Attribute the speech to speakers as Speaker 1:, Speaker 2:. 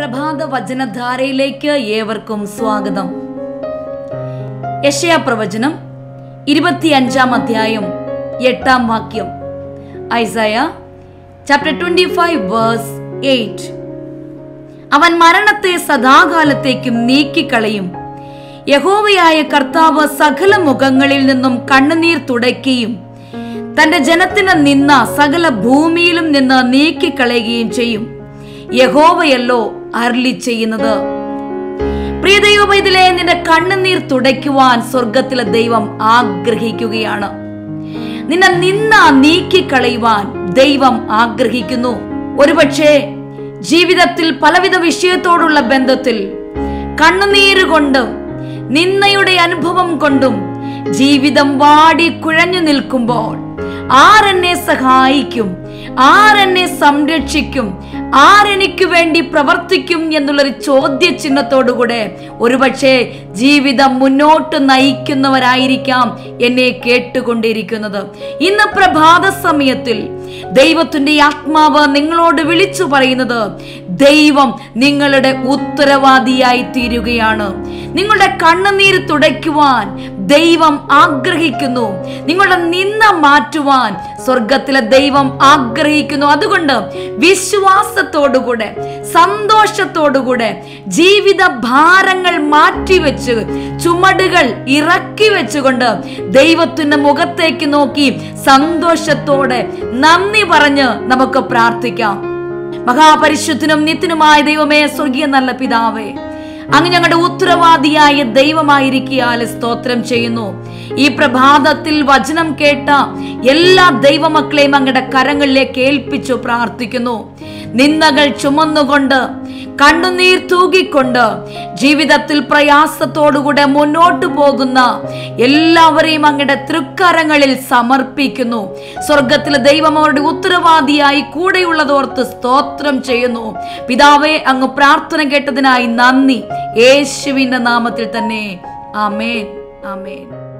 Speaker 1: പ്രഭാത വചനധാരയിലേക്ക് ഏവർക്കും സ്വാഗതം യശയ പ്രവചനം ഇരുപത്തിയഞ്ചാം അധ്യായം എട്ടാം വാക്യം Isaiah chapter twenty five verse eight അവൻ മരണത്തെ സദാകാലത്തേക്കും നീക്കിക്കളയും യഹോവയായ കർത്താവ് സകല മുഖങ്ങളിൽ നിന്നും കണ്ണുനീർ തുടയ്ക്കുകയും തന്റെ ജനത്തിന് നിന്ന സകല ഭൂമിയിലും നിന്ന് നീക്കിക്കളയുകയും ചെയ്യും യഹോവയല്ലോ അരളി ചെയ്യുന്നത് പ്രിയ ദൈവമൈതിലെ നിന്റെ കണ്ണുനീർ തുടയ്ക്കുവാൻ സ്വർഗത്തിലെ ദൈവം ആഗ്രഹിക്കുകയാണ് നിന്നെ നിന്ന നീക്കിക്കളയുവാൻ ദൈവം ആഗ്രഹിക്കുന്നു ഒരുപക്ഷെ ജീവിതത്തിൽ പലവിധ വിഷയത്തോടുള്ള ബന്ധത്തിൽ കണ്ണുനീര് കൊണ്ടും നിന്നയുടെ അനുഭവം കൊണ്ടും ജീവിതം വാടി കുഴഞ്ഞു നിൽക്കുമ്പോൾ ആരെന്നെ സഹായിക്കും ആരെന്നെ സംരക്ഷിക്കും ആരെനിക്ക് വേണ്ടി പ്രവർത്തിക്കും എന്നുള്ളൊരു ചോദ്യചിഹ്നത്തോടുകൂടെ ഒരുപക്ഷെ ജീവിതം മുന്നോട്ട് നയിക്കുന്നവരായിരിക്കാം എന്നെ കേട്ടുകൊണ്ടിരിക്കുന്നത് ഇന്ന് പ്രഭാത സമയത്തിൽ ദൈവത്തിന്റെ ആത്മാവ് നിങ്ങളോട് വിളിച്ചു പറയുന്നത് ദൈവം നിങ്ങളുടെ ഉത്തരവാദിയായി തീരുകയാണ് നിങ്ങളുടെ കണ്ണുനീര് തുടയ്ക്കുവാൻ ദൈവം ആഗ്രഹിക്കുന്നു നിങ്ങളുടെ നിന്ന മാറ്റുവാൻ സ്വർഗത്തിലെ ദൈവം ആഗ്രഹിക്കുന്നു അതുകൊണ്ട് വിശ്വാസത്തോടുകൂടെ സന്തോഷത്തോടുകൂടെ ജീവിത ഭാരങ്ങൾ മാറ്റിവെച്ച് ചുമടുകൾ ഇറക്കി വെച്ചുകൊണ്ട് ദൈവത്തിന്റെ മുഖത്തേക്ക് നോക്കി സന്തോഷത്തോടെ നന്ദി പറഞ്ഞ് നമുക്ക് പ്രാർത്ഥിക്കാം മഹാപരിശുദ്ധനും നിത്യനുമായ ദൈവമേ സ്വർഗീയ നല്ല പിതാവേ അങ്ങ് ഞങ്ങളുടെ ഉത്തരവാദിയായ ദൈവമായിരിക്കിയാൽ സ്തോത്രം ചെയ്യുന്നു ഈ പ്രഭാതത്തിൽ വചനം കേട്ട എല്ലാ ദൈവമക്കളെയും അങ്ങയുടെ കരങ്ങളിലേക്ക് ഏൽപ്പിച്ചു പ്രാർത്ഥിക്കുന്നു നിന്ദകൾ ചുമന്നുകൊണ്ട് കണ്ണുനീർ തൂകിക്കൊണ്ട് ജീവിതത്തിൽ പ്രയാസത്തോടുകൂടെ മുന്നോട്ടു പോകുന്ന എല്ലാവരെയും അങ്ങയുടെ തൃക്കരങ്ങളിൽ സമർപ്പിക്കുന്നു സ്വർഗത്തിലെ ദൈവം അവരുടെ ഉത്തരവാദിയായി കൂടെയുള്ളതോർത്ത് സ്തോത്രം ചെയ്യുന്നു പിതാവെ അങ്ങ് പ്രാർത്ഥന കേട്ടതിനായി നന്ദി യേശുവിന്റെ നാമത്തിൽ തന്നെ ആമേൻ ആമേൻ